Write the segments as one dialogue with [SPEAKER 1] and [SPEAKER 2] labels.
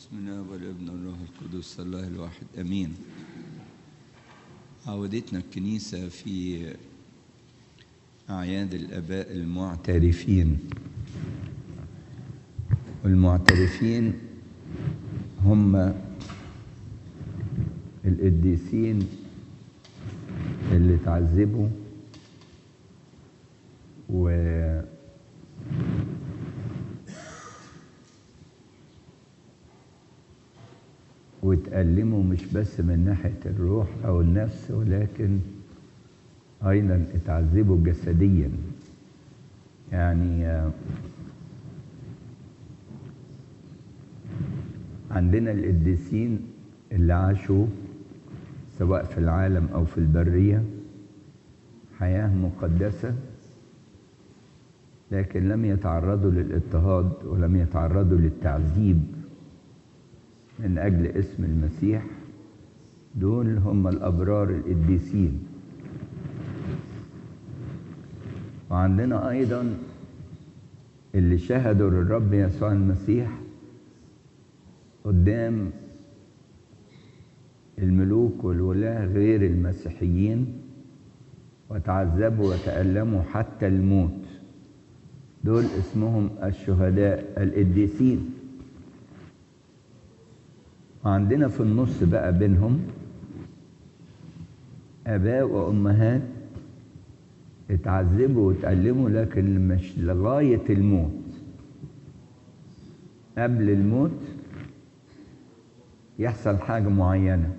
[SPEAKER 1] بسم الله والابن والروح القدس الله الواحد امين عودتنا الكنيسه في اعياد الاباء المعترفين والمعترفين هم القديسين اللي تعذبوا و وتألموا مش بس من ناحية الروح أو النفس ولكن أيضا اتعذبوا جسديا يعني آه، عندنا القديسين اللي عاشوا سواء في العالم أو في البرية حياة مقدسة لكن لم يتعرضوا للاضطهاد ولم يتعرضوا للتعذيب من أجل اسم المسيح دول هم الأبرار القديسين وعندنا أيضا اللي شهدوا للرب يسوع المسيح قدام الملوك والولاة غير المسيحيين وتعذبوا وتألموا حتى الموت دول اسمهم الشهداء القديسين وعندنا في النص بقى بينهم آباء وأمهات اتعذبوا واتألموا لكن مش لغاية الموت قبل الموت يحصل حاجة معينة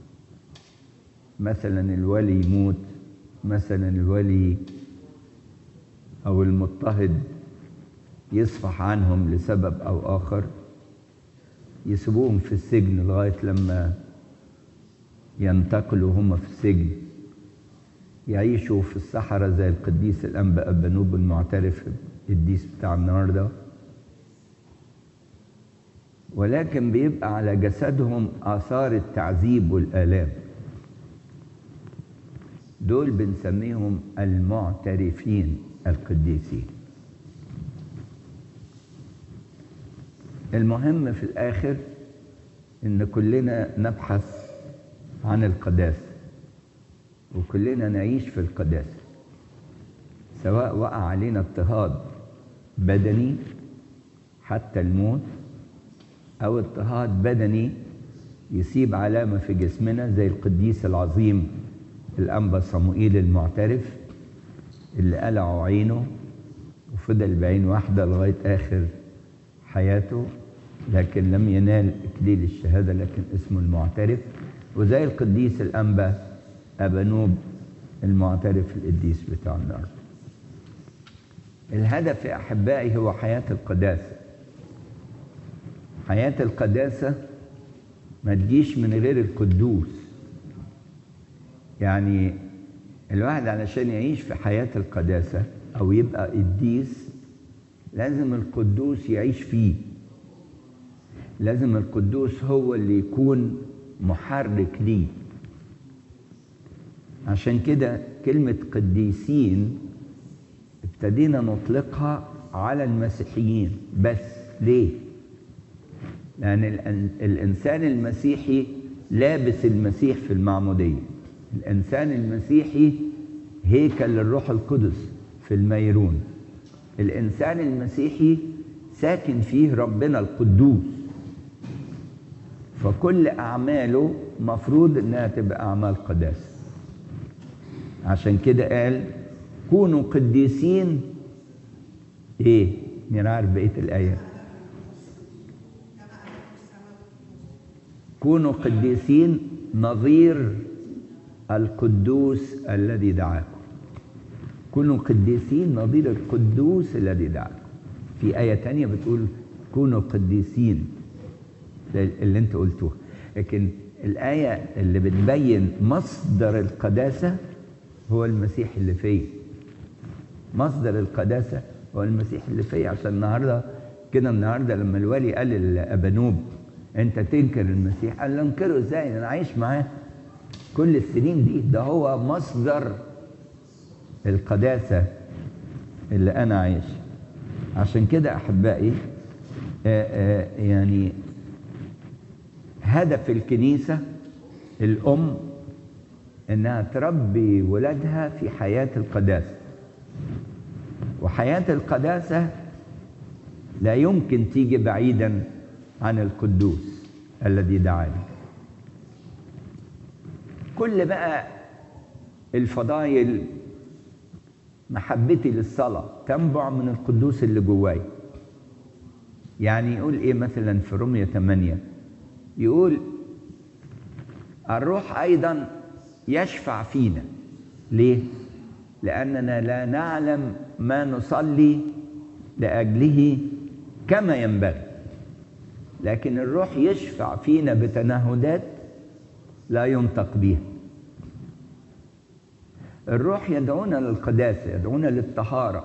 [SPEAKER 1] مثلا الولي يموت مثلا الولي أو المضطهد يصفح عنهم لسبب أو آخر يسيبوهم في السجن لغاية لما ينتقلوا هم في السجن يعيشوا في الصحراء زي القديس الأنبا أبانوب المعترف القديس بتاع النهارده ولكن بيبقى على جسدهم آثار التعذيب والآلام دول بنسميهم المعترفين القديسين المهم في الآخر إن كلنا نبحث عن القداسة وكلنا نعيش في القداسة سواء وقع علينا اضطهاد بدني حتى الموت أو اضطهاد بدني يسيب علامة في جسمنا زي القديس العظيم الأنبا صموئيل المعترف اللي قلعوا عينه وفضل بعين واحدة لغاية آخر حياته لكن لم ينال إكليل الشهادة لكن اسمه المعترف وزي القديس الأنبا أبانوب المعترف القديس بتاع النهارده الهدف يا أحبائي هو حياة القداسة حياة القداسة ما تجيش من غير القدوس يعني الواحد علشان يعيش في حياة القداسة أو يبقى قديس لازم القدوس يعيش فيه لازم القدوس هو اللي يكون محرك ليه عشان كده كلمة قديسين ابتدينا نطلقها على المسيحيين بس ليه؟ لأن الإنسان المسيحي لابس المسيح في المعمودية الإنسان المسيحي هيكل للروح القدس في الميرون الإنسان المسيحي ساكن فيه ربنا القدوس فكل أعماله مفروض إنها تبقى أعمال قداسة عشان كده قال كونوا قديسين إيه؟ مين عارف بقية الآية؟ كونوا قديسين نظير القدوس الذي دعاكم كونوا قديسين نظير القدوس الذي دعاكم في آية تانية بتقول كونوا قديسين اللي انت قلتوها لكن الآية اللي بتبين مصدر القداسة هو المسيح اللي فيه مصدر القداسة هو المسيح اللي فيه عشان النهارده كده النهارده لما الولي قال لأبانوب انت تنكر المسيح قال له انكره ازاي انا عايش معاه كل السنين دي ده هو مصدر القداسة اللي انا عايش عشان كده احبائي آآ آآ يعني هدف الكنيسة الأم إنها تربي ولادها في حياة القداسة وحياة القداسة لا يمكن تيجي بعيدا عن القدوس الذي دعاني كل بقى الفضائل محبتي للصلاة تنبع من القدوس اللي جواي يعني يقول ايه مثلا في رمية 8 يقول الروح ايضا يشفع فينا ليه لاننا لا نعلم ما نصلي لاجله كما ينبغي لكن الروح يشفع فينا بتنهدات لا ينطق بها الروح يدعونا للقداسة يدعونا للطهارة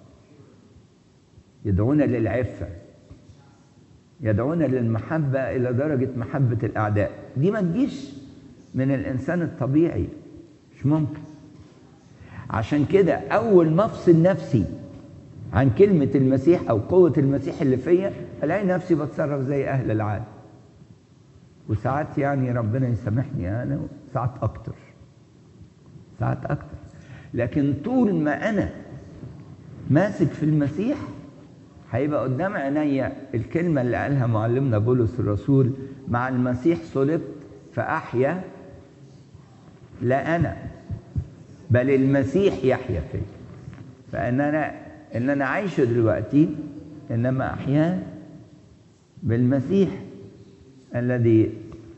[SPEAKER 1] يدعونا للعفة يدعونا للمحبة إلى درجة محبة الأعداء دي ما تجيش من الإنسان الطبيعي مش ممكن عشان كده أول ما أفصل نفسي عن كلمة المسيح أو قوة المسيح اللي فيا ألاقي نفسي بتصرف زي أهل العالم وساعات يعني ربنا يسامحني أنا ساعات أكتر ساعات أكتر لكن طول ما أنا ماسك في المسيح هيبقى قدام عينيا الكلمة اللي قالها معلمنا بولس الرسول مع المسيح صلبت فأحيا لا أنا بل المسيح يحيا فيا فإن أنا إن أنا عايش دلوقتي إنما أحيا بالمسيح الذي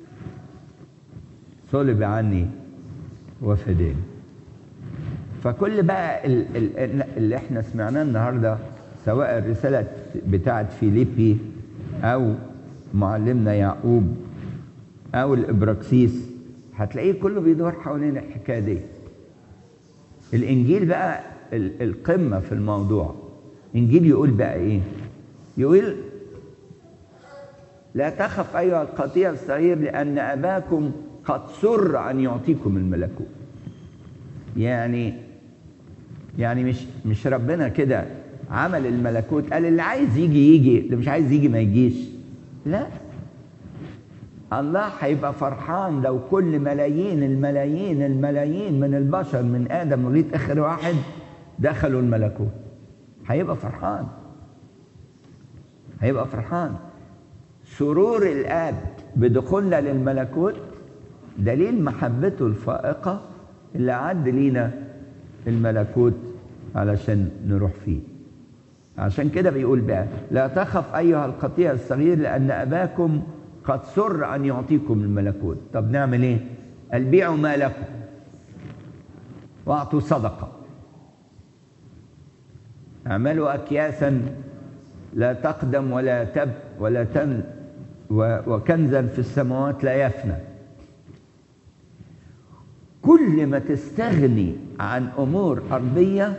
[SPEAKER 1] صلب عني وفداني فكل بقى اللي احنا سمعناه النهارده سواء الرسالة بتاعت فيليبي أو معلمنا يعقوب أو الإبراكسيس هتلاقيه كله بيدور حوالين الحكاية دي الإنجيل بقى القمة في الموضوع إنجيل يقول بقى إيه يقول لا تخف أيها القطيع الصغير لأن أباكم قد سر أن يعطيكم الملكوت يعني يعني مش مش ربنا كده عمل الملكوت قال اللي عايز يجي يجي اللي مش عايز يجي ما يجيش لا الله هيبقى فرحان لو كل ملايين الملايين الملايين من البشر من ادم لغايه اخر واحد دخلوا الملكوت هيبقى فرحان هيبقى فرحان سرور الاب بدخولنا للملكوت دليل محبته الفائقه اللي عد لينا الملكوت علشان نروح فيه عشان كده بيقول بقى لا تخف أيها القطيع الصغير لأن أباكم قد سر أن يعطيكم الملكوت طب نعمل إيه قال بيعوا ما لكم واعطوا صدقة اعملوا أكياسا لا تقدم ولا تب ولا تن وكنزا في السماوات لا يفنى كل ما تستغني عن امور ارضيه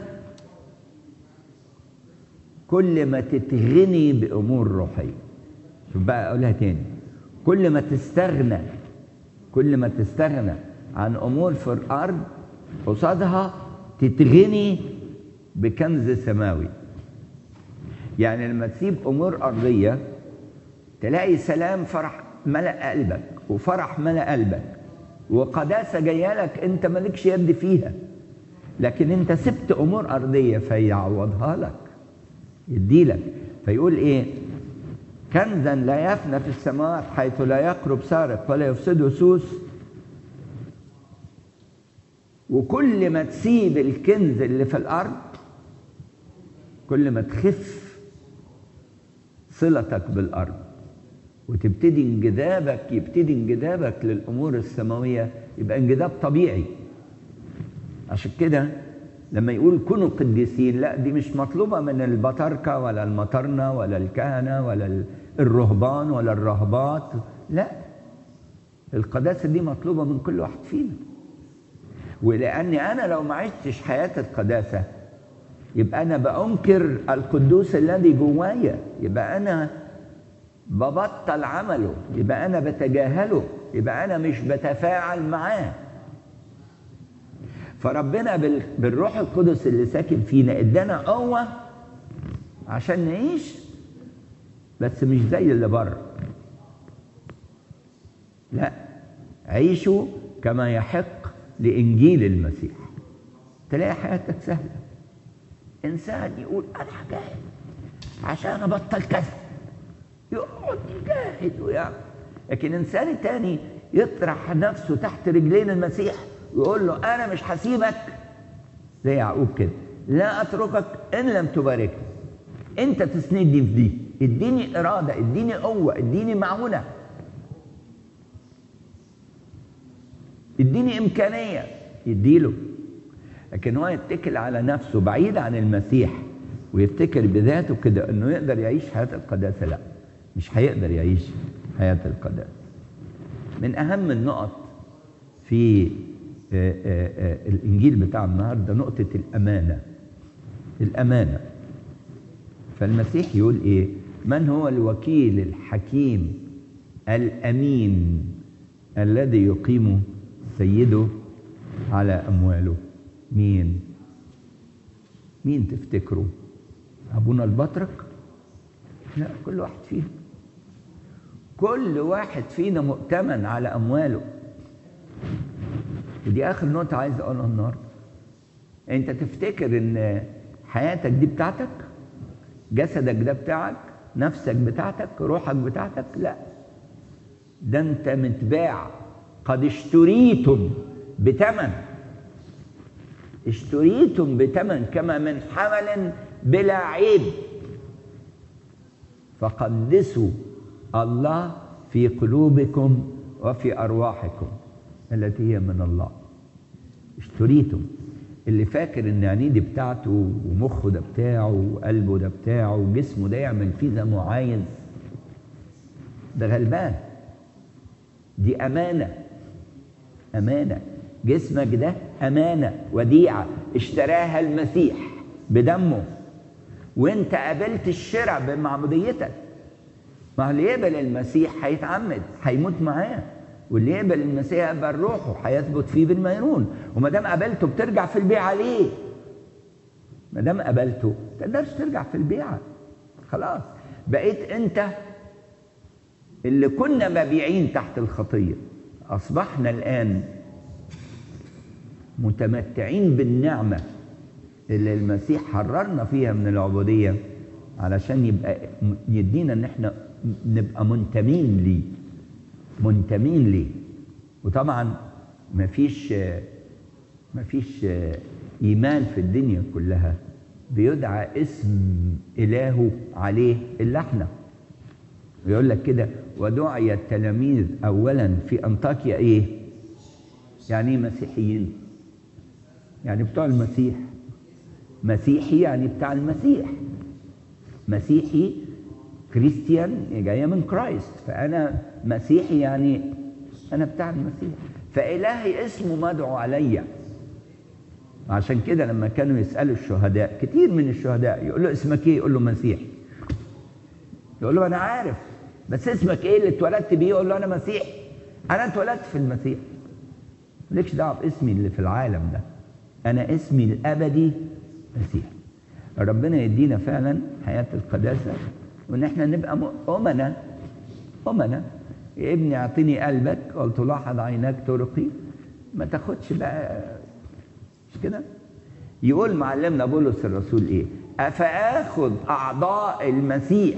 [SPEAKER 1] كل ما تتغني بامور روحيه شوف بقى اقولها تاني كل ما تستغنى كل ما تستغنى عن امور في الارض قصادها تتغني بكنز سماوي يعني لما تسيب امور ارضيه تلاقي سلام فرح ملأ قلبك وفرح ملأ قلبك وقداسة جاية لك انت مالكش يد فيها لكن انت سبت امور ارضية فيعوضها لك يدي لك فيقول ايه كنزا لا يفنى في السماوات حيث لا يقرب سارق ولا يفسده سوس وكل ما تسيب الكنز اللي في الارض كل ما تخف صلتك بالارض وتبتدي انجذابك يبتدي انجذابك للامور السماويه يبقى انجذاب طبيعي عشان كده لما يقول كونوا قديسين لا دي مش مطلوبه من البطاركه ولا المطرنه ولا الكهنه ولا الرهبان ولا الرهبات لا القداسه دي مطلوبه من كل واحد فينا ولاني انا لو ما عشتش حياه القداسه يبقى انا بانكر القدوس الذي جوايا يبقى انا ببطل عمله يبقى انا بتجاهله يبقى انا مش بتفاعل معاه فربنا بالروح القدس اللي ساكن فينا ادانا قوه عشان نعيش بس مش زي اللي بره لا عيشوا كما يحق لإنجيل المسيح تلاقي حياتك سهلة إنسان يقول أنا هجاهد عشان أبطل كذا يقعد يجاهد ويعمل لكن إنسان تاني يطرح نفسه تحت رجلين المسيح ويقول له أنا مش هسيبك زي يعقوب كده لا أتركك إن لم تباركني أنت تسندني في دي اديني إرادة اديني قوة اديني معونة اديني إمكانية يديله لكن هو يتكل على نفسه بعيد عن المسيح ويفتكر بذاته كده انه يقدر يعيش حياة القداسة لا مش هيقدر يعيش حياة القداسة من أهم النقط في آآ آآ الإنجيل بتاع النهاردة نقطة الأمانة الأمانة فالمسيح يقول إيه من هو الوكيل الحكيم الأمين الذي يقيم سيده على أمواله مين مين تفتكروا أبونا البطرك لا كل واحد فيهم كل واحد فينا مؤتمن على أمواله ودي آخر نقطة عايز أقولها النهاردة أنت تفتكر إن حياتك دي بتاعتك جسدك ده بتاعك نفسك بتاعتك روحك بتاعتك لا ده أنت متباع قد اشتريتم بثمن اشتريتم بثمن كما من حمل بلا عيب فقدسوا الله في قلوبكم وفي ارواحكم التي هي من الله اشتريتم اللي فاكر ان عينيه دي بتاعته ومخه ده بتاعه وقلبه ده بتاعه وجسمه ده يعمل فيه زي ما هو عايز ده غلبان دي امانه امانه جسمك ده امانه وديعه اشتراها المسيح بدمه وانت قابلت الشرع بمعموديتك ما هو اللي يقبل المسيح هيتعمد هيموت معاه واللي يقبل المسيح يقبل روحه هيثبت فيه بالميرون وما دام قبلته بترجع في البيعه عليه ما دام قبلته ما تقدرش ترجع في البيعه خلاص بقيت انت اللي كنا مبيعين تحت الخطيه اصبحنا الان متمتعين بالنعمه اللي المسيح حررنا فيها من العبوديه علشان يبقى يدينا ان احنا نبقى منتمين ليه منتمين ليه وطبعا مفيش مفيش ايمان في الدنيا كلها بيدعى اسم الهه عليه الا احنا ويقول لك كده ودعي التلاميذ اولا في انطاكيا ايه يعني ايه مسيحيين يعني بتوع المسيح مسيحي يعني بتاع المسيح مسيحي كريستيان جايه من كرايست فانا مسيحي يعني انا بتاع المسيح فالهي اسمه مدعو عليا عشان كده لما كانوا يسالوا الشهداء كتير من الشهداء يقول له اسمك ايه يقول له مسيحي يقول له انا عارف بس اسمك ايه اللي اتولدت بيه يقول له انا مسيحي انا اتولدت في المسيح مالكش دعوه باسمي اللي في العالم ده انا اسمي الابدي مسيح ربنا يدينا فعلا حياه القداسه وان احنا نبقى امنا امنا يا ابني اعطيني قلبك قلت لاحظ عيناك ترقي ما تاخدش بقى مش كده يقول معلمنا بولس الرسول ايه افاخذ اعضاء المسيح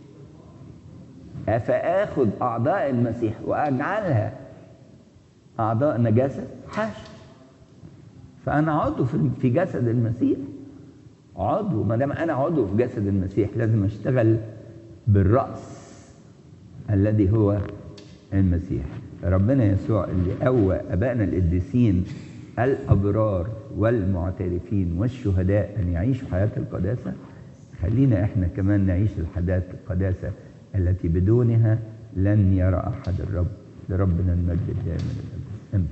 [SPEAKER 1] افاخذ اعضاء المسيح واجعلها اعضاء نجاسه حاشا فانا عضو في جسد المسيح عضو ما دام انا عضو في جسد المسيح لازم اشتغل بالراس الذي هو المسيح ربنا يسوع اللي قوى ابائنا القديسين الابرار والمعترفين والشهداء ان يعيشوا حياه القداسه خلينا احنا كمان نعيش الحياه القداسه التي بدونها لن يرى احد الرب لربنا المجد الدائم امين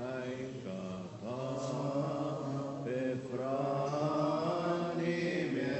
[SPEAKER 2] Befrani me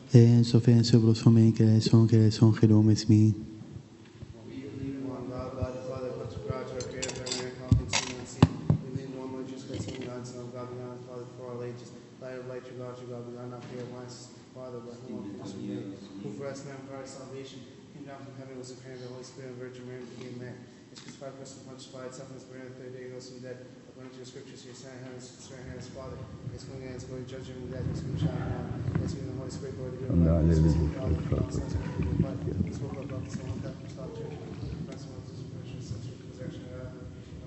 [SPEAKER 2] En Sofia Sobrosomen, que son, que son Jerome Smith.
[SPEAKER 3] One God, God the Father, but to God, our Creator, and our confidence in unseen. We believe in one Lord Jesus Christ, one God, Son of God, begotten Father for all ages. Light of light, true God, true God, begotten not fear, once Father, but whom all things were made. Who for us now for our salvation came down from heaven, was incarnate of the Holy Spirit and Virgin Mary, became man. Is crucified for us and crucified, suffered, is buried, and the third day he rose from the dead. According to the scriptures, he ascended heaven, is concerning his Father. Is coming again, is going to judge him and dead, is going to shine down. Is going the Holy Spirit, glory to
[SPEAKER 1] And
[SPEAKER 3] God.
[SPEAKER 1] the
[SPEAKER 3] Is
[SPEAKER 1] Lord
[SPEAKER 3] God,
[SPEAKER 1] is
[SPEAKER 3] the
[SPEAKER 1] the
[SPEAKER 3] Father, Son, Spirit, Holy Spirit. Spoke about the soul of death, stop church. Press on to suppression, such a possession of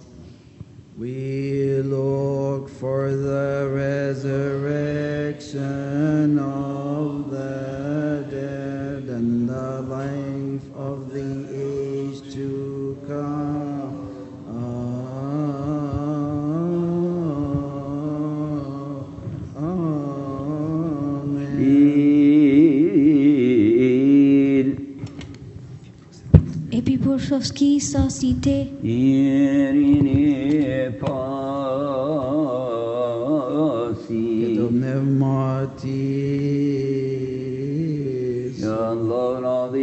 [SPEAKER 4] We look for the resurrection of the dead and the life of the age to come. Amen.
[SPEAKER 1] Il
[SPEAKER 5] Et puis pour ceux qui sont cités,
[SPEAKER 1] Irine
[SPEAKER 4] Get
[SPEAKER 1] pasi
[SPEAKER 4] of pneumatis.
[SPEAKER 1] Ya Allah